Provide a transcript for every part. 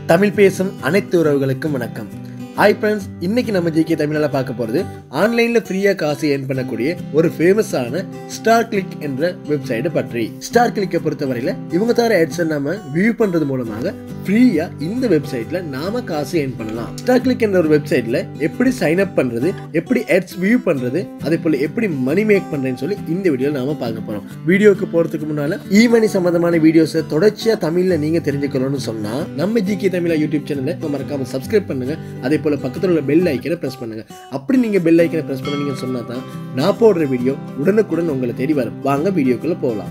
தமிழ் பேசும் அனைத்து உறவுகளுக்கும் வணக்கம் ஹாய் ஃப்ரெண்ட்ஸ் இன்னைக்கு நம்ம ஜிகே தமிழால பார்க்க போகிறது ஆன்லைனில் ஃப்ரீயாக காசு ஏர்ன் பண்ணக்கூடிய ஒரு ஃபேமஸான ஸ்டார் கிளிக் என்ற வெப்சைட்டை பற்றி ஸ்டார் கிளிக்கை பொறுத்தவரையில் இவங்க தர ஆட்ஸை நம்ம வியூ பண்ணுறது மூலமாக ஃப்ரீயாக இந்த வெப்சைட்டில் நாம காசு ஏர்ன் பண்ணலாம் ஸ்டார் கிளிக் என்ற ஒரு வெப்சைட்டில் எப்படி சைன் அப் பண்ணுறது எப்படி ஆட்ஸ் வியூ பண்ணுறது அதே போல் எப்படி மணி மேக் பண்ணுறேன்னு சொல்லி இந்த வீடியோவில் நாம பார்க்க போகிறோம் வீடியோக்கு போகிறதுக்கு முன்னால் இ மணி சம்மந்தமான வீடியோஸை தொடர்ச்சியாக தமிழில் நீங்கள் தெரிஞ்சுக்கணும்னு சொன்னால் நம்ம ஜிகே தமிழா யூடியூப் சேனலை மறக்காம சப்ஸ்கிரைப் பண்ணுங்க அதே போல் பக்கத்தில் உள்ள பெல் ஐக்கனை ப்ரெஸ் பண்ணுங்க அப்படி நீங்கள் பெல் ஐக்கனை ப்ரெஸ் பண்ணீங்கன்னு சொன்னால் தான் நான் போடுற வீடியோ உடனுக்குடன் உங்களை தேடி வரும் வாங்க வீடியோக்குள்ளே போகலாம்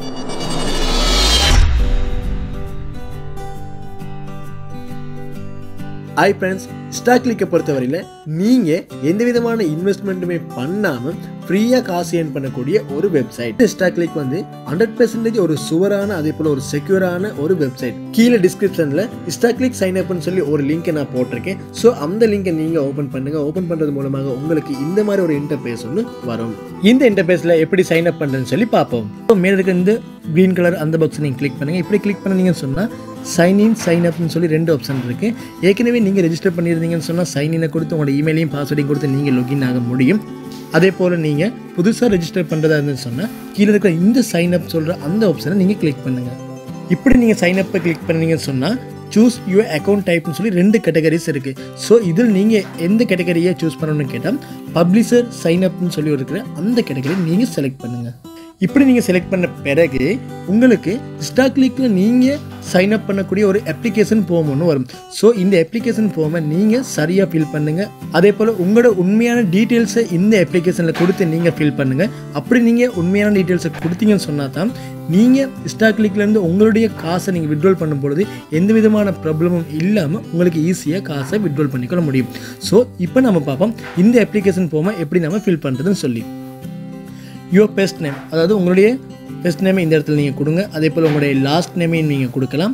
ஹாய் ஃப்ரெண்ட்ஸ் ஸ்டாக் கிளிக்கை பொறுத்தவரையில் நீங்கள் எந்த விதமான இன்வெஸ்ட்மெண்ட்டுமே பண்ணாமல் ஃப்ரீயாக காசு ஏர்ன் பண்ணக்கூடிய ஒரு வெப்சைட் ஸ்டாக் கிளிக் வந்து ஹண்ட்ரட் பெர்சன்டேஜ் ஒரு சுவரான அதே போல் ஒரு செக்யூரான ஒரு வெப்சைட் கீழே டிஸ்கிரிப்ஷனில் ஸ்டாக் கிளிக் சைன் அப்னு சொல்லி ஒரு லிங்கை நான் போட்டிருக்கேன் ஸோ அந்த லிங்கை நீங்கள் ஓப்பன் பண்ணுங்கள் ஓப்பன் பண்ணுறது மூலமாக உங்களுக்கு இந்த மாதிரி ஒரு இன்டர்பேஸ் ஒன்று வரும் இந்த இன்டர்பேஸில் எப்படி சைன் அப் பண்ணுறதுன்னு சொல்லி பார்ப்போம் இப்போ மேலே இருக்க இந்த க்ரீன் கலர் அந்த பாக்ஸ் நீங்கள் கிளிக் பண்ணுங்கள் இப்படி கிளிக் பண்ணீங்கன்னு சொன்னால் சைன் இன் சைன் அப்னு சொல்லி ரெண்டு ஆப்ஷன் இருக்குது ஏற்கனவே நீங்கள் ரெஜிஸ்டர் பண்ணியிருந்தீங்கன்னு சொன்னால் சைன் இனை கொடுத்து உங்களோட இமெயிலையும் பாஸ்வேர்டையும் கொடுத்து நீங்கள் login ஆக முடியும் அதே போல் நீங்கள் புதுசாக ரெஜிஸ்டர் பண்ணுறதா இருந்துன்னு சொன்னால் கீழே இருக்கிற இந்த சைன் அப் சொல்கிற அந்த ஆப்ஷனை நீங்கள் கிளிக் பண்ணுங்கள் இப்படி நீங்கள் சைன் அப்பை கிளிக் பண்ணீங்கன்னு சொன்னால் சூஸ் யுவர் அக்கௌண்ட் டைப்னு சொல்லி ரெண்டு கேட்டகரிஸ் இருக்குது ஸோ இதில் நீங்கள் எந்த கேட்டகரியை சூஸ் பண்ணணும்னு கேட்டால் பப்ளிஷர் சைன் அப்னு சொல்லி இருக்கிற அந்த கேட்டகரி நீங்கள் செலக்ட் பண்ணுங்கள் இப்படி நீங்கள் செலக்ட் பண்ண பிறகு உங்களுக்கு ஸ்டாக்லிக்கில் நீங்கள் சைன் அப் பண்ணக்கூடிய ஒரு அப்ளிகேஷன் ஃபார்ம் ஒன்று வரும் ஸோ இந்த அப்ளிகேஷன் ஃபார்மை நீங்கள் சரியாக ஃபில் பண்ணுங்கள் அதே போல் உங்களோட உண்மையான டீட்டெயில்ஸை இந்த அப்ளிகேஷனில் கொடுத்து நீங்கள் ஃபில் பண்ணுங்கள் அப்படி நீங்கள் உண்மையான டீட்டெயில்ஸை கொடுத்தீங்கன்னு சொன்னால் தான் நீங்கள் ஸ்டாக்லிக்லேருந்து உங்களுடைய காசை நீங்கள் விட்ரோல் பண்ணும் பொழுது எந்த விதமான ப்ராப்ளமும் இல்லாமல் உங்களுக்கு ஈஸியாக காசை விட்ரோல் பண்ணிக்கொள்ள முடியும் ஸோ இப்போ நம்ம பார்ப்போம் இந்த அப்ளிகேஷன் ஃபார்மை எப்படி நம்ம ஃபில் பண்ணுறதுன்னு சொல்லி யுவர் பெஸ்ட் நேம் அதாவது உங்களுடைய பெஸ்ட் நேமை இந்த இடத்துல நீங்கள் கொடுங்க அதே போல் உங்களுடைய லாஸ்ட் நேமையும் நீங்கள் கொடுக்கலாம்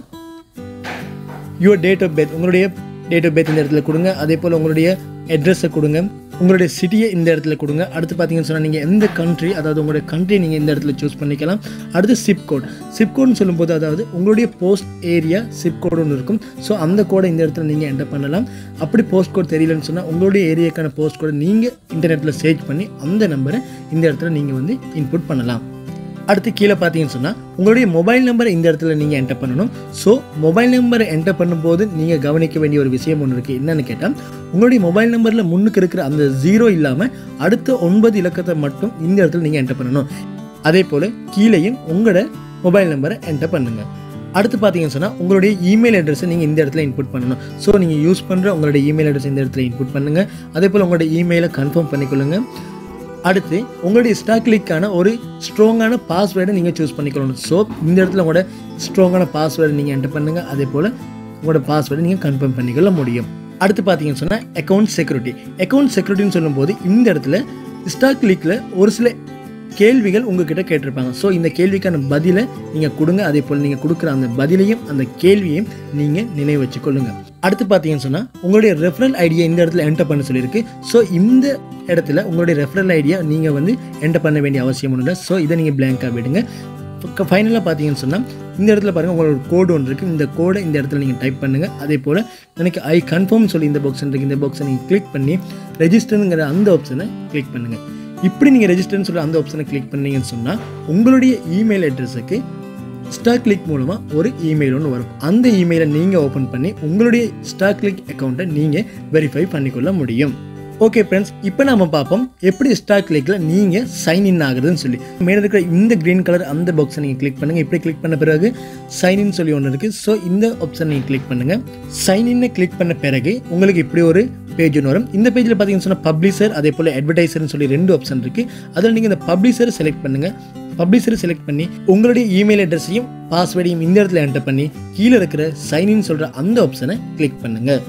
யுவர் டேட் ஆஃப் பர்த் உங்களுடைய டேட் ஆஃப் பர்த் இந்த இடத்துல கொடுங்க அதே போல் உங்களுடைய அட்ரஸை கொடுங்க உங்களுடைய சிட்டியை இந்த இடத்துல கொடுங்க அடுத்து பார்த்தீங்கன்னு சொன்னால் நீங்கள் எந்த கண்ட்ரி அதாவது உங்களுடைய கண்ட்ரி நீங்கள் இந்த இடத்துல சூஸ் பண்ணிக்கலாம் அடுத்து சிப் கோட் சிப் கோட்னு சொல்லும்போது அதாவது உங்களுடைய போஸ்ட் ஏரியா சிப் கோடு ஒன்று இருக்கும் ஸோ அந்த கோடை இந்த இடத்துல நீங்கள் என்டர் பண்ணலாம் அப்படி போஸ்ட் கோட் தெரியலன்னு சொன்னால் உங்களுடைய ஏரியாக்கான போஸ்ட் கோடை நீங்கள் இன்டர்நெட்டில் சர்ச் பண்ணி அந்த நம்பரை இந்த இடத்துல நீங்கள் வந்து இன்புட் பண்ணலாம் அடுத்து கீழே பார்த்தீங்கன்னு சொன்னால் உங்களுடைய மொபைல் நம்பரை இந்த இடத்துல நீங்கள் என்டர் பண்ணணும் ஸோ மொபைல் நம்பரை என்டர் பண்ணும்போது நீங்கள் கவனிக்க வேண்டிய ஒரு விஷயம் ஒன்று இருக்குது என்னன்னு கேட்டால் உங்களுடைய மொபைல் நம்பரில் முன்னுக்கு இருக்கிற அந்த ஜீரோ இல்லாமல் அடுத்த ஒன்பது இலக்கத்தை மட்டும் இந்த இடத்துல நீங்கள் என்டர் பண்ணணும் அதே போல் கீழேயும் உங்களோட மொபைல் நம்பரை என்டர் பண்ணுங்கள் அடுத்து பார்த்தீங்கன்னு சொன்னால் உங்களுடைய இமெயில் அட்ரஸை நீங்கள் இந்த இடத்துல இன்புட் பண்ணணும் ஸோ நீங்கள் யூஸ் பண்ணுற உங்களுடைய இமெயில் அட்ரஸ் இந்த இடத்துல இன்புட் பண்ணுங்கள் அதே போல் உங்களுடைய இமெயிலை கன்ஃபார்ம் பண்ணிக்கொள்ளுங்கள் அடுத்து உங்களுடைய ஸ்டாக்லிக்கான ஒரு ஸ்ட்ராங்கான பாஸ்வேர்டை நீங்கள் சூஸ் பண்ணிக்கணும் ஸோ இந்த இடத்துல உங்களோட ஸ்ட்ராங்கான பாஸ்வேர்டை நீங்கள் என்டர் பண்ணுங்கள் அதே போல் உங்களோட பாஸ்வேர்டை நீங்கள் கன்ஃபார்ம் பண்ணிக்கொள்ள முடியும் அடுத்து பார்த்தீங்கன்னு சொன்னால் அக்கௌண்ட் செக்யூரிட்டி அக்கௌண்ட் செக்யூரிட்டின்னு சொல்லும்போது இந்த இடத்துல ஸ்டாக் லீக்கில் ஒரு சில கேள்விகள் உங்ககிட்ட கேட்டிருப்பாங்க ஸோ இந்த கேள்விக்கான பதிலை நீங்கள் கொடுங்க அதே போல் நீங்கள் கொடுக்குற அந்த பதிலையும் அந்த கேள்வியையும் நீங்கள் நினைவு வச்சுக்கொள்ளுங்க அடுத்து பார்த்தீங்கன்னு சொன்னால் உங்களுடைய ரெஃபரல் ஐடியா இந்த இடத்துல என்டர் பண்ண சொல்லியிருக்கு ஸோ இந்த இடத்துல உங்களுடைய ரெஃபரல் ஐடியா நீங்கள் வந்து என்டர் பண்ண வேண்டிய அவசியம் ஒன்று இல்லை ஸோ இதை நீங்கள் பிளாங்காக விடுங்க ஃபைனலாக பார்த்தீங்கன்னு சொன்னால் இந்த இடத்துல பாருங்கள் உங்களோட கோடு ஒன்று இருக்குது இந்த கோடை இந்த இடத்துல நீங்கள் டைப் பண்ணுங்கள் அதே போல் எனக்கு ஐ கன்ஃபார்ம் சொல்லி இந்த பாக்ஸ் இருக்குது இந்த பாக்ஸை நீங்கள் கிளிக் பண்ணி ரெஜிஸ்டருங்கிற அந்த ஆப்ஷனை கிளிக் பண்ணுங்கள் இப்படி நீங்கள் ரெஜிஸ்டர்னு சொல்லி அந்த ஆப்ஷனை கிளிக் பண்ணீங்கன்னு சொன்னால் உங்களுடைய இமெயில் அட்ரஸுக்கு ஸ்டாக் கிளிக் மூலமாக ஒரு இமெயில் ஒன்று வரும் அந்த இமெயிலை நீங்கள் ஓப்பன் பண்ணி உங்களுடைய ஸ்டாக் கிளிக் அக்கௌண்ட்டை நீங்கள் வெரிஃபை பண்ணிக்கொள்ள முடியும் ஓகே ஃப்ரெண்ட்ஸ் இப்போ நம்ம பார்ப்போம் எப்படி ஸ்டாக் கிளிக்கில் நீங்கள் சைன் இன் ஆகுதுன்னு சொல்லி மேலே இருக்கிற இந்த க்ரீன் கலர் அந்த பாக்ஸை நீங்கள் கிளிக் பண்ணுங்கள் இப்படி கிளிக் பண்ண பிறகு சைன் இன் சொல்லி ஒன்று இருக்குது ஸோ இந்த ஆப்ஷன் நீங்கள் கிளிக் பண்ணுங்கள் சைன் இன்னை கிளிக் பண்ண பிறகு உங்களுக்கு இப்படி ஒரு பேஜ் ஒன்று வரும் இந்த பேஜில் பார்த்தீங்கன்னு சொன்னால் பப்ளிஷர் அதே போல் அட்வர்டைசர்னு சொல்லி ரெண்டு ஆப்ஷன் இருக்குது அதில் நீங்கள் இந்த பப்ளிஷரை செலக்ட் பண்ணுங்கள் பப்ளிஷரை செலக்ட் பண்ணி உங்களுடைய இமெயில் அட்ரஸையும் பாஸ்வேர்டையும் இந்த இடத்துல என்டர் பண்ணி கீழே இருக்கிற சைன்இன் சொல்கிற அந்த ஆப்ஷனை கிளிக் பண்ணுங்கள்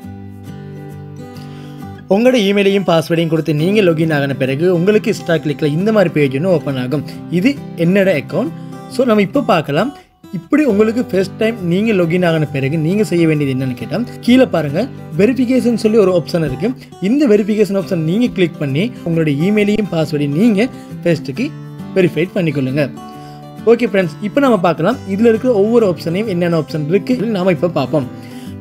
உங்களோட இமெயிலையும் பாஸ்வேர்டையும் கொடுத்து நீங்கள் login ஆகின பிறகு உங்களுக்கு ஸ்டாக் கிளிக்கில் இந்த மாதிரி பேஜ் ஒன்று ஓப்பன் ஆகும் இது என்னோட அக்கௌண்ட் ஸோ நம்ம இப்போ பார்க்கலாம் இப்படி உங்களுக்கு ஃபர்ஸ்ட் டைம் நீங்கள் login ஆகின பிறகு நீங்கள் செய்ய வேண்டியது என்னன்னு கேட்டால் கீழே பாருங்கள் வெரிஃபிகேஷன் சொல்லி ஒரு ஆப்ஷன் இருக்குது இந்த வெரிஃபிகேஷன் ஆப்ஷன் நீங்கள் கிளிக் பண்ணி உங்களுடைய இமெயிலையும் பாஸ்வேர்டையும் நீங்கள் ஃபர்ஸ்ட்டுக்கு வெரிஃபைட் பண்ணிக்கொள்ளுங்க ஓகே ஃப்ரெண்ட்ஸ் இப்போ நம்ம பார்க்கலாம் இதில் இருக்கிற ஒவ்வொரு ஆப்ஷனையும் என்னென்ன ஆப்ஷன் இருக்குது நாம இப்போ பார்ப்போம்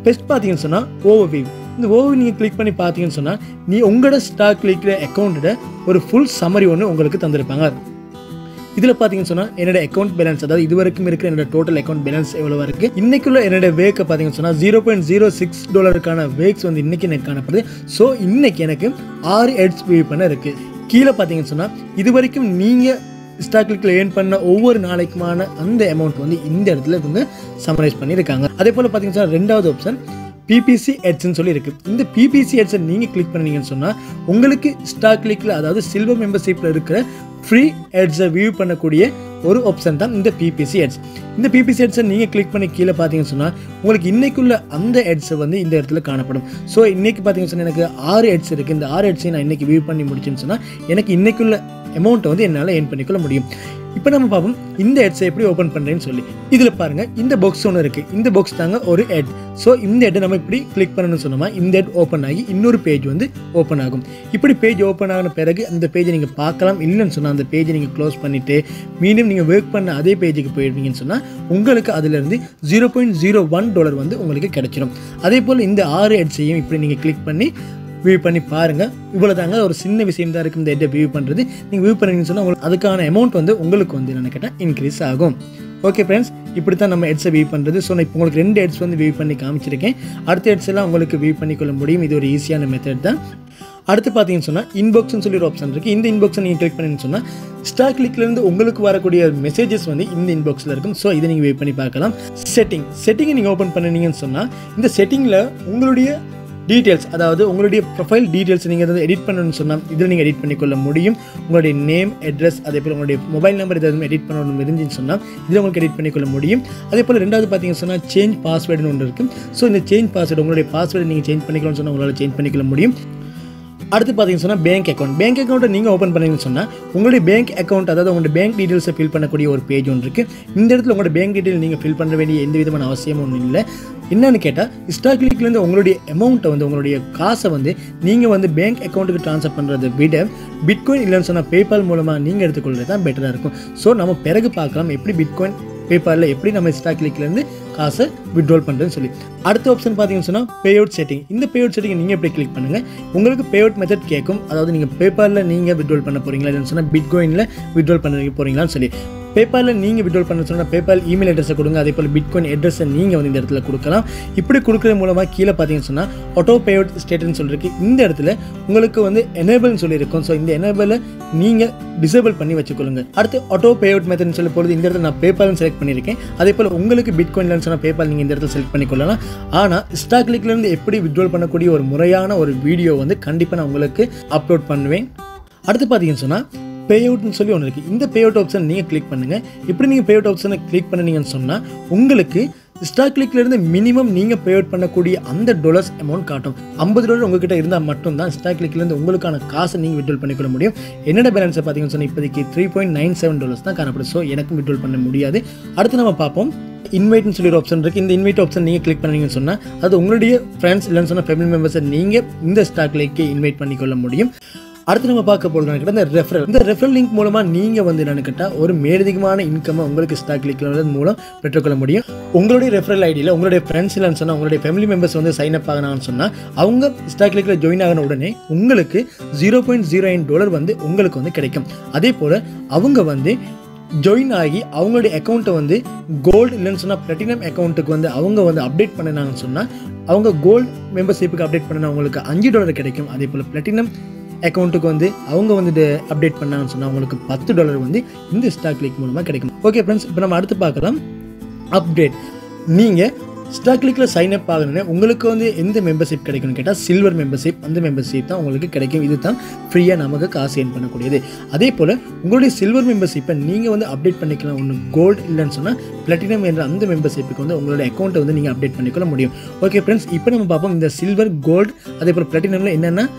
பெஸ்ட் பார்த்தீங்கன்னு சொன்னால் ஓவர்வியூ இந்த ஓவர் நீங்கள் கிளிக் பண்ணி பார்த்தீங்கன்னு சொன்னால் நீ உங்களோட ஸ்டாக் கிளிக்கிற அக்கௌண்ட்டோட ஒரு ஃபுல் சம்மரி ஒன்று உங்களுக்கு தந்திருப்பாங்க இதில் பார்த்தீங்கன்னு சொன்னால் என்னோட அக்கௌண்ட் பேலன்ஸ் அதாவது இது வரைக்கும் இருக்கிற என்னோட டோட்டல் அக்கௌண்ட் பேலன்ஸ் எவ்வளோ இருக்கு இன்னைக்குள்ள என்னோட வேக்கை பார்த்தீங்கன்னு சொன்னால் ஜீரோ பாயிண்ட் ஜீரோ சிக்ஸ் டாலருக்கான வேக்ஸ் வந்து இன்னைக்கு எனக்கு காணப்படுது ஸோ இன்னைக்கு எனக்கு ஆறு ஹெட்ஸ் வியூ பண்ண இருக்கு கீழே பார்த்தீங்கன்னு சொன்னால் இது வரைக்கும் நீங்கள் ஸ்டாக் கிளிக்கில் ஏர்ன் பண்ண ஒவ்வொரு நாளைக்குமான அந்த அமௌண்ட் வந்து இந்த இடத்துல இவங்க சமரைஸ் பண்ணியிருக்காங்க அதே போல் பார்த்தீங்கன்னு சொன்னால் ரெண்டாவது ஆப்ஷன் பிபிசி எட்ஸ்ன்னு சொல்லி இருக்கு இந்த பிபிசி எட்ஸை நீங்கள் கிளிக் பண்ணீங்கன்னு சொன்னால் உங்களுக்கு ஸ்டாக் கிளிக்கில் அதாவது சில்வர் மெம்பர்ஷிப்பில் இருக்கிற ஃப்ரீ எட்ஸை வியூ பண்ணக்கூடிய ஒரு ஆப்ஷன் தான் இந்த பிபிசி எட்ஸ் இந்த பிபிசி எட்ஸை நீங்கள் கிளிக் பண்ணி கீழே பார்த்தீங்கன்னு சொன்னால் உங்களுக்கு இன்னைக்குள்ள அந்த எட்ஸை வந்து இந்த இடத்துல காணப்படும் ஸோ இன்னைக்கு பார்த்தீங்கன்னு சொன்னால் எனக்கு ஆறு எட்ஸ் இருக்குது இந்த ஆறு எட்ஸையும் நான் இன்னைக்கு வியூ பண்ணி முடிச்சுன்னு சொன்னால் எனக்கு இன்னைக்குள்ள அமௌண்ட்டை வந்து என்னால் ஏர்ன் பண்ணிக்கொள்ள முடியும் இப்போ நம்ம பார்ப்போம் இந்த ஹெட்ஸை எப்படி ஓப்பன் பண்ணுறேன்னு சொல்லி இதில் பாருங்கள் இந்த பாக்ஸ் ஒன்று இருக்குது இந்த பாக்ஸ் தாங்க ஒரு ஹெட் ஸோ இந்த ஹெட்டை நம்ம இப்படி கிளிக் பண்ணணும்னு சொன்னோமா இந்த ஹெட் ஓப்பன் ஆகி இன்னொரு பேஜ் வந்து ஓப்பன் ஆகும் இப்படி பேஜ் ஓப்பன் ஆகின பிறகு அந்த பேஜை நீங்கள் பார்க்கலாம் இல்லைன்னு சொன்னால் அந்த பேஜை நீங்கள் க்ளோஸ் பண்ணிவிட்டு மீண்டும் நீங்கள் ஒர்க் பண்ண அதே பேஜுக்கு போயிடுவீங்கன்னு சொன்னால் உங்களுக்கு அதிலிருந்து zero point zero one dollar வந்து உங்களுக்கு கிடைச்சிடும் அதே போல் இந்த ஆறு ஹெட்ஸையும் இப்படி நீங்கள் கிளிக் பண்ணி வியூ பண்ணி பாருங்கள் இவ்வளோ தாங்க ஒரு சின்ன விஷயம் தான் இருக்குது இந்த ஹெட்டை வியூ பண்ணுறது நீங்கள் வியூ பண்ணீங்கன்னு சொன்னால் உங்களுக்கு அதுக்கான அமௌண்ட் வந்து உங்களுக்கு வந்து என்ன கேட்டால் இன்க்ரீஸ் ஆகும் ஓகே ஃப்ரெண்ட்ஸ் இப்படி தான் நம்ம ஹெட்ஸை வியூ பண்ணுறது ஸோ நான் இப்போ உங்களுக்கு ரெண்டு ஹெட்ஸ் வந்து வியூ பண்ணி காமிச்சிருக்கேன் அடுத்த ஹெட்ஸ் எல்லாம் உங்களுக்கு வியூ பண்ணிக்கொள்ள முடியும் இது ஒரு ஈஸியான மெத்தட் தான் அடுத்து பார்த்தீங்கன்னு சொன்னால் இன்பாக்ஸ்னு சொல்லி ஒரு ஆப்ஷன் இருக்குது இந்த இன்பாக்ஸை நீங்கள் கிளிக் பண்ணீங்கன்னு சொன்னால் ஸ்டாக் கிளிக்லேருந்து உங்களுக்கு வரக்கூடிய மெசேஜஸ் வந்து இந்த இன்பாக்ஸில் இருக்கும் ஸோ இதை நீங்கள் வியூ பண்ணி பார்க்கலாம் செட்டிங் செட்டிங்கை நீங்கள் ஓப்பன் பண்ணினீங்கன்னு சொன்னால் இந்த செட்டிங்கில் உங்களுடைய டீட்டெயில்ஸ் அதாவது உங்களுடைய ப்ரொஃபைல் டீட்டெயில்ஸ் நீங்கள் எதாவது எடிட் பண்ணணும்னு சொன்னால் இதில் நீங்கள் எடிட் பண்ணிக்கொள்ள முடியும் உங்களுடைய நேம் அட்ரஸ் அதே போல் உங்களுடைய மொபைல் நம்பர் எதாவது எடிட் பண்ணணும் இருந்துச்சுன்னு சொன்னால் இதில் உங்களுக்கு எடிட் பண்ணிக்கொள்ள முடியும் அதே போல் ரெண்டாவது பார்த்தீங்கன்னு சொன்னால் சேஞ்ச் பாஸ்வேர்டுன்னு ஒன்று இருக்குது ஸோ இந்த சேஞ்ச் பாஸ்வேர்டு உங்களுடைய பாஸ்வேர்டு நீங்கள் சேஞ்ச் பண்ணிக்கலாம்னு சொன்னால் உங்களால் சேஞ்ச் பண்ணிக்கொள்ள முடியும் அடுத்து பார்த்தீங்கன்னு சொன்னால் பேங்க் அக்கௌண்ட் பேங்க் அக்கௌண்ட்டை நீங்கள் ஓப்பன் பண்ணீங்கன்னு சொன்னால் உங்களுடைய பேங்க் அக்கௌண்ட் அதாவது உங்களுடைய பேங்க் டீட்டெயில்ஸை ஃபில் பண்ணக்கூடிய ஒரு பேஜ் ஒன்று இருக்குது இந்த இடத்துல உங்களோட பேங்க் டீட்டெயில் நீங்கள் ஃபில் பண்ண வேண்டிய எந்த விதமான அவசியமும் ஒன்றும் இல்லை என்னன்னு கேட்டால் ஸ்டாக் கிளிக்லேருந்து உங்களுடைய அமௌண்ட்டை வந்து உங்களுடைய காசை வந்து நீங்கள் வந்து பேங்க் அக்கௌண்ட்டுக்கு ட்ரான்ஸ்ஃபர் பண்ணுறதை விட பிட்காயின் இல்லைன்னு சொன்னால் பேபால் மூலமாக நீங்கள் எடுத்துக்கொள்வது தான் பெட்டராக இருக்கும் ஸோ நம்ம பிறகு பார்க்கலாம் எப்படி பிட்காயின் பேபாலில் எப்படி நம்ம ஸ்டாக் கிளிக்லேருந்து காசை விட்ரால் பண்ணுறதுன்னு சொல்லி அடுத்த ஆப்ஷன் பார்த்தீங்கன்னு சொன்னால் பே அவுட் செட்டிங் இந்த பே அவுட் செட்டிங் நீங்கள் எப்படி கிளிக் பண்ணுங்கள் உங்களுக்கு பே அவுட் மெத்தட் கேட்கும் அதாவது நீங்கள் பேபாலில் நீங்கள் விட்ரால் பண்ண போகிறீங்களா இல்லைன்னு சொன்னால் பிட்காயினில் விட்ரால் பண்ண போகிறீங்களான்னு சொல்லி பேபாலில் நீங்கள் விட்ரால் பண்ண சொன்னால் பேபால் இமெயில் அட்ரஸை கொடுங்க அதே போல் பிட்காயின் அட்ரஸை நீங்கள் வந்து இந்த இடத்துல கொடுக்கலாம் இப்படி கொடுக்குறது மூலமாக கீழே பார்த்தீங்கன்னு சொன்னால் ஆட்டோ பே அவுட் ஸ்டேட்னு சொல்லிருக்கு இந்த இடத்துல உங்களுக்கு வந்து எனேபிள்னு சொல்லியிருக்கும் ஸோ இந்த எனேபிளை நீங்கள் டிசேபிள் பண்ணி வச்சுக்கொள்ளுங்க அடுத்து ஆட்டோ பே அவுட் மெத்தட்னு சொல்லும் பொழுது இந்த இடத்துல நான் பேபால்னு செலக்ட் பண்ணியிருக்கேன் அதே போல் உங்களுக்கு பிட்காயின்லன்னு சொன்னால் பேபால் நீங்கள் இந்த இடத்துல செலக்ட் பண்ணிக்கொள்ளலாம் ஆனால் ஸ்டாக் கிளிக்லேருந்து எப்படி விட்ரால் பண்ணக்கூடிய ஒரு முறையான ஒரு வீடியோ வந்து கண்டிப்பாக நான் உங்களுக்கு அப்லோட் பண்ணுவேன் அடுத்து பார்த்தீங்கன்னு சொன்னால் பே அவுட்னு சொல்லி ஒன்று இருக்குது இந்த பே அவுட் ஆப்ஷன் நீங்கள் கிளிக் பண்ணுங்கள் இப்படி நீங்கள் பே அவுட் ஆப்ஷனை கிளிக் பண்ணீங்கன்னு சொன்னால் உங்களுக்கு ஸ்டாக் கிளிக்லேருந்து மினிமம் நீங்கள் பே அவுட் பண்ணக்கூடிய அந்த டாலர்ஸ் அமௌண்ட் காட்டும் ஐம்பது டாலர் உங்ககிட்ட இருந்தால் மட்டும்தான் ஸ்டாக் கிளிக்லேருந்து உங்களுக்கான காசை நீங்கள் விட்ரோல் பண்ணிக்கொள்ள முடியும் என்னோட பேலன்ஸை பார்த்தீங்கன்னு சொன்னால் இப்போதைக்கு three point nine seven dollars தான் காணப்படும் ஸோ எனக்கும் விட்ரோல் பண்ண முடியாது அடுத்து நம்ம பார்ப்போம் இன்வைட்னு சொல்லி ஒரு ஆப்ஷன் இருக்குது இந்த இன்வைட் ஆப்ஷன் நீங்கள் கிளிக் பண்ணீங்கன்னு சொன்னால் அது உங்களுடைய ஃப்ரெண்ட்ஸ் இல்லைன்னு சொன்னால் ஃபேமிலி மெம்பர்ஸை நீங்கள் இந்த ஸ்டாக் லைக்கு இன்வைட் பண்ணிக்கொள்ள முடியும் அடுத்து நம்ம பார்க்க போகிறது கிட்ட இந்த ரெஃபரல் இந்த ரெஃபரல் லிங்க் மூலமாக நீங்கள் வந்து என்னன்னு கேட்டால் ஒரு மேலதிகமான இன்கம்மை உங்களுக்கு ஸ்டாக் லிங்க் மூலம் பெற்றுக்கொள்ள முடியும் உங்களுடைய ரெஃபரல் ஐடியில் உங்களுடைய ஃப்ரெண்ட்ஸ் இல்லைன்னு சொன்னால் உங்களுடைய ஃபேமிலி மெம்பர்ஸ் வந்து சைன் அப் ஆகணும்னு சொன்னால் அவங்க ஸ்டாக் லிங்கில் ஜாயின் ஆகின உடனே உங்களுக்கு zero point zero nine dollar வந்து உங்களுக்கு வந்து கிடைக்கும் அதே போல் அவங்க வந்து ஜாயின் ஆகி அவங்களுடைய அக்கௌண்ட்டை வந்து கோல்டு இல்லைன்னு சொன்னால் பிளாட்டினம் அக்கௌண்ட்டுக்கு வந்து அவங்க வந்து அப்டேட் பண்ணினாங்கன்னு சொன்னால் அவங்க கோல்டு மெம்பர்ஷிப்புக்கு அப்டேட் பண்ணினா அவங்களுக்கு அஞ்சு டாலர் கிடைக்கும் அதே போல் பிளாட்டினம் அக்கௌண்ட்டுக்கு வந்து அவங்க வந்துட்டு அப்டேட் பண்ணாங்கன்னு சொன்னால் அவங்களுக்கு பத்து டாலர் வந்து இந்த ஸ்டாக் லிங்க் மூலமாக கிடைக்கும் ஓகே ஃப்ரெண்ட்ஸ் இப்போ நம்ம அடுத்து பார்க்கலாம் அப்டேட் நீங்கள் ஸ்டாக் கிளிக்கில் சைன் அப் ஆகணும்னா உங்களுக்கு வந்து எந்த மெம்பர்ஷிப் கிடைக்கும்னு கேட்டால் சில்வர் மெம்பர்ஷிப் அந்த மெம்பர்ஷிப் தான் உங்களுக்கு கிடைக்கும் இது தான் ஃப்ரீயாக நமக்கு காசு ஏர்ன் பண்ணக்கூடியது அதே போல் உங்களுடைய சில்வர் மெம்பர்ஷிப்பை நீங்கள் வந்து அப்டேட் பண்ணிக்கலாம் ஒன்று கோல்டு இல்லைன்னு சொன்னால் பிளாட்டினம் என்ற அந்த மெம்பர்ஷிப்புக்கு வந்து உங்களுடைய அக்கௌண்ட்டை வந்து நீங்கள் அப்டேட் பண்ணிக்கொள்ள முடியும் ஓகே ஃப்ரெண்ட்ஸ் இப்போ நம்ம பார்ப்போம் இந்த சில்வர் கோல்டு அதே போல் பிளாட்டினமில் என்னென்ன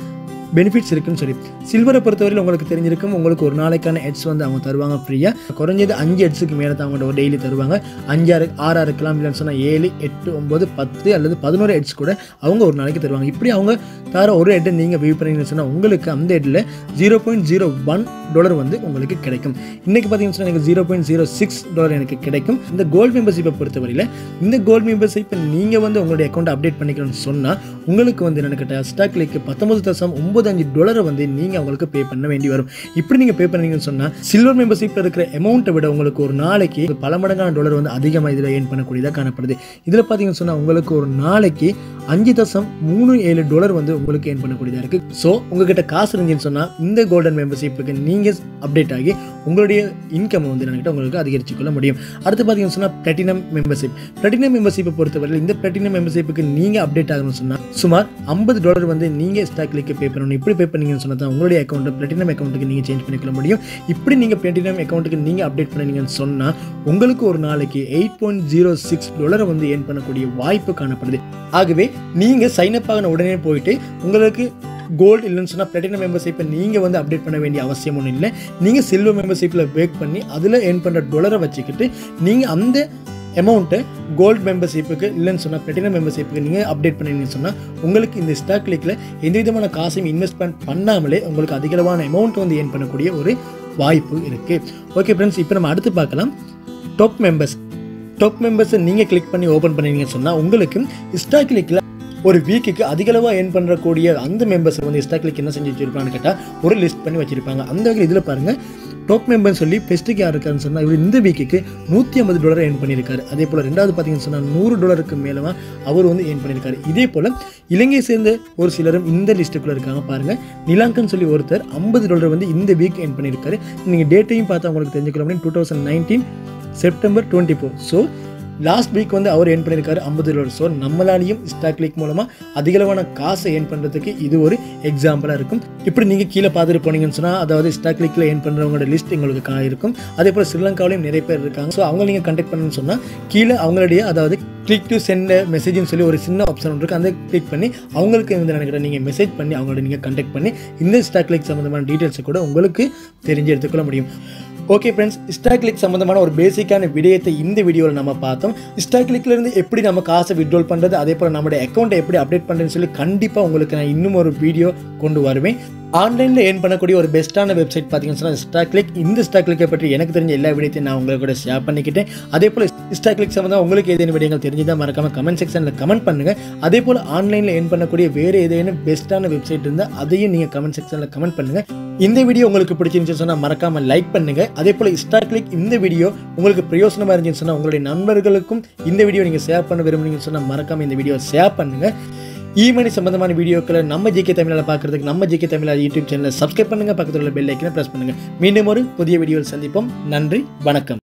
பெனிஃபிட்ஸ் இருக்குன்னு சொல்லி சில்வரை பொறுத்தவரையில் உங்களுக்கு தெரிஞ்சிருக்கும் உங்களுக்கு ஒரு நாளைக்கான ஹெட்ஸ் வந்து அவங்க தருவாங்க ஃப்ரீயாக குறைஞ்சது அஞ்சு ஹெட்ஸுக்கு மேலே தான் அவங்க டெய்லி தருவாங்க அஞ்சாறு ஆறா இருக்கலாம் இல்லைன்னு சொன்னால் ஏழு எட்டு ஒம்பது பத்து அல்லது பதினோரு ஹெட்ஸ் கூட அவங்க ஒரு நாளைக்கு தருவாங்க இப்படி அவங்க தர ஒரு ஹெட்டை நீங்கள் வியூ பண்ணீங்கன்னு சொன்னால் உங்களுக்கு அந்த ஹெட்டில் zero point zero one dollar வந்து உங்களுக்கு கிடைக்கும் இன்றைக்கி பார்த்தீங்கன்னு சொன்னால் எனக்கு zero point zero six dollar எனக்கு கிடைக்கும் இந்த கோல்டு மெம்பர்ஷிப்பை பொறுத்தவரையில் இந்த கோல்டு மெம்பர்ஷிப்பை நீங்கள் வந்து உங்களுடைய அக்கௌண்ட் அப்டேட் பண்ணிக்கணும்னு சொன்னால் உங்களுக்கு வந்து என்ன கிட்ட ஸ்டாக்லிக்கு பத்தொன்பது தசம் ஒம்பது அஞ்சு டாலரை வந்து நீங்கள் அவங்களுக்கு பே பண்ண வேண்டி வரும் இப்படி நீங்கள் பே பண்ணீங்கன்னு சொன்னால் சில்வர் மெம்பர்ஷிப்பில் இருக்கிற அமௌண்ட்டை விட உங்களுக்கு ஒரு நாளைக்கு பல மடங்கான டாலர் வந்து அதிகமாக இதில் ஏர்ன் பண்ணக்கூடியதாக காணப்படுது இதில் பார்த்தீங்கன்னு சொன்னால் உங்களுக்கு ஒரு நாளைக்கு அஞ்சு தசம் மூணு ஏழு டாலர் வந்து உங்களுக்கு ஏர்ன் பண்ணக்கூடியதாக இருக்குது ஸோ உங்ககிட்ட காசு இருந்துச்சுன்னு சொன்னால் இந்த கோல்டன் மெம்பர்ஷிப்புக்கு நீங்கள் அப்டேட் ஆகி உங்களுடைய இன்கம் வந்து என்கிட்ட உங்களுக்கு அதிகரிச்சு கொள்ள முடியும் அடுத்து பார்த்தீங்கன்னு சொன்னால் பிளாட்டினம் மெம்பர்ஷிப் பிளாட்டினம் மெம்பர்ஷிப்பை பொறுத்தவரை இந்த பிளாட்டினம் மெம்பர்ஷிப்புக்கு நீங்கள் அப்டேட் ஆகணும்னு சொன்னால் சுமார் ஐம்பது டாலர் வந்து நீங்கள் ஸ்டாக்லிக்கு பே பண்ணணும் இப்படி பே பண்ணீங்கன்னு சொன்னால் தான் உங்களுடைய அக்கௌண்ட்டை பிளாட்டினம் அக்கௌண்ட்டுக்கு நீங்கள் சேஞ்ச் பண்ணிக்கொள்ள முடியும் இப்படி நீங்கள் பிளாட்டினம் அக்கௌண்ட்டுக்கு நீங்கள் அப்டேட் பண்ணீங்கன்னு சொன்னால் உங்களுக்கு ஒரு நாளைக்கு எயிட் பாயிண்ட் ஜீரோ சிக்ஸ் டாலரை வந்து ஏர்ன் பண்ணக்கூடிய வாய்ப்பு காணப்படுது ஆகவே நீங்கள் சைன் அப் ஆகின உடனே போயிட்டு உங்களுக்கு கோல்டு இல்லைன்னு சொன்னால் பிளாட்டினம் மெம்பர்ஷிப்பை நீங்கள் வந்து அப்டேட் பண்ண வேண்டிய அவசியம் ஒன்றும் இல்லை நீங்கள் சில்வர் மெம்பர்ஷிப்பில் வேக் பண்ணி அதில் ஏர்ன் பண்ணுற டொலரை வச்சுக்கிட்டு நீங்கள் அந்த அமௌண்ட்டை கோல்டு மெம்பர்ஷிப்புக்கு இல்லைன்னு சொன்னால் பிளாட்டினம் மெம்பர்ஷிப்புக்கு நீங்கள் அப்டேட் பண்ணீங்கன்னு சொன்னால் உங்களுக்கு இந்த ஸ்டாக் கிளிக்கில் எந்த விதமான காசையும் இன்வெஸ்ட்மெண்ட் பண்ணாமலே உங்களுக்கு அதிகளவான அமௌண்ட் வந்து ஏர்ன் பண்ணக்கூடிய ஒரு வாய்ப்பு இருக்குது ஓகே ஃப்ரெண்ட்ஸ் இப்போ நம்ம அடுத்து பார்க்கலாம் டாப் மெம்பர்ஸ் டாப் மெம்பர்ஸை நீங்கள் கிளிக் பண்ணி ஓப்பன் பண்ணீங்கன்னு சொன்னால் உங்களுக்கு ஸ்டாக் கிளிக்கில் ஒரு வீக்குக்கு அதிகளவாக ஏர்ன் பண்ணுறக்கூடிய அந்த மெம்பர்ஸ் வந்து எக்ஸ்ட்ரா கிளிக் என்ன செஞ்சு வச்சிருப்பான்னு கேட்டால் ஒரு லிஸ்ட் பண்ணி வச்சிருப்பாங்க அந்த வகையில் இதில் பாருங்கள் டாப் மெம்பர்னு சொல்லி பெஸ்ட்டுக்கு யார் இருக்காருன்னு சொன்னால் இவர் இந்த வீக்குக்கு நூற்றி ஐம்பது டாலர் ஏர்ன் பண்ணியிருக்காரு அதே போல் ரெண்டாவது பார்த்தீங்கன்னு சொன்னால் நூறு டாலருக்கு மேலே அவர் வந்து ஏர்ன் பண்ணியிருக்காரு இதே போல் இலங்கையை சேர்ந்த ஒரு சிலரும் இந்த லிஸ்ட்டுக்குள்ளே இருக்காங்க பாருங்கள் நிலாங்கன்னு சொல்லி ஒருத்தர் ஐம்பது டாலர் வந்து இந்த வீக் ஏர்ன் பண்ணியிருக்காரு நீங்கள் டேட்டையும் பார்த்தா உங்களுக்கு தெரிஞ்சுக்கலாம் அப்படின்னு two thousand nineteen September twenty four so last week வந்து அவர் ஏர்ன் பண்ணியிருக்காரு ஐம்பது டாலர் ஸோ நம்மளாலையும் ஸ்டாக் கிளிக் மூலமாக அதிகளவான காசை ஏர்ன் பண்ணுறதுக்கு இது ஒரு எக்ஸாம்பிளாக இருக்கும் இப்படி நீங்கள் கீழே பார்த்துட்டு போனீங்கன்னு சொன்னால் அதாவது ஸ்டாக் கிளிக்கில் ஏர்ன் பண்ணுறவங்களோட லிஸ்ட் எங்களுக்கு கா இருக்கும் அதே போல் ஸ்ரீலங்காவிலையும் நிறைய பேர் இருக்காங்க ஸோ அவங்க நீங்கள் கண்டெக்ட் பண்ணணும்னு சொன்னால் கீழே அவங்களுடைய அதாவது கிளிக் டு சென்ட் மெசேஜ்னு சொல்லி ஒரு சின்ன ஆப்ஷன் ஒன்று இருக்குது அந்த கிளிக் பண்ணி அவங்களுக்கு வந்து நினைக்கிறேன் நீங்கள் மெசேஜ் பண்ணி அவங்களோட நீங்கள் கண்டெக்ட் பண்ணி இந்த ஸ்டாக் கிளிக் சம்மந்தமான டீட்டெயில்ஸை கூட உங்களுக்கு தெரிஞ்சு எடுத்துக்கொள்ள முடியும் ஓகே ஃப்ரெண்ட்ஸ் ஸ்டாக்லிக் சம்மந்தமான ஒரு பேசிக்கான விடயத்தை இந்த வீடியோவில் நம்ம பார்த்தோம் ஸ்டாக்லிக்ல இருந்து எப்படி நம்ம காசை விட்ரோல் பண்ணுறது அதே போல் நம்மளுடைய அக்கௌண்ட்டை எப்படி அப்டேட் பண்ணுறதுன்னு சொல்லி கண்டிப்பாக உங்களுக்கு நான் இன்னும் ஒரு வீடியோ கொண்டு வருவேன் ஆன்லைனில் ஏர்ன் பண்ணக்கூடிய ஒரு பெஸ்ட்டான வெப்சைட் பார்த்தீங்கன்னு சொன்னால் ஸ்டாக்லிக் இந்த ஸ்டாக்லிக்கை பற்றி எனக்கு தெரிஞ்ச எல்லா விடயத்தையும் நான் உங்களுக்கு கூட ஷேர் பண்ணிக்கிட்டேன் அதே போல் ஸ்டாக்லிக் சம்மந்தம் உங்களுக்கு ஏதேனும் விடயங்கள் தெரிஞ்சுதான் மறக்காம கமெண்ட் செக்ஷனில் கமெண்ட் பண்ணுங்கள் அதே போல் ஆன்லைனில் ஏர்ன் பண்ணக்கூடிய வேறு ஏதேனும் பெஸ்ட்டான வெப்சைட் இருந்தால் அதையும் நீங்கள் கமெண்ட் செக்ஷனில் கமெண்ட் பண்ணுங்கள் இந்த வீடியோ உங்களுக்கு பிடிச்சிருந்துச்சு சொன்னால் மறக்காம லைக் பண்ணுங்க அதே போல் ஸ்டார் கிளிக் இந்த வீடியோ உங்களுக்கு பிரயோசனமாக இருந்துச்சுன்னு சொன்னால் உங்களுடைய நண்பர்களுக்கும் இந்த வீடியோ நீங்கள் ஷேர் பண்ண விரும்புனீங்கன்னு சொன்னால் மறக்காம இந்த வீடியோ ஷேர் பண்ணுங்க இமெயில் சம்பந்தமான வீடியோக்களை நம்ம ஜிகே தமிழில் பார்க்கறதுக்கு நம்ம ஜிகே தமிழ் யூடியூப் சேனலை சப்ஸ்கிரைப் பண்ணுங்க பக்கத்தில் உள்ள பெல் ஐக்கனை ப்ரெஸ் பண்ணுங்க மீண்டும் ஒரு புதிய வீடியோவில் சந்திப்போம் நன்றி வணக்கம்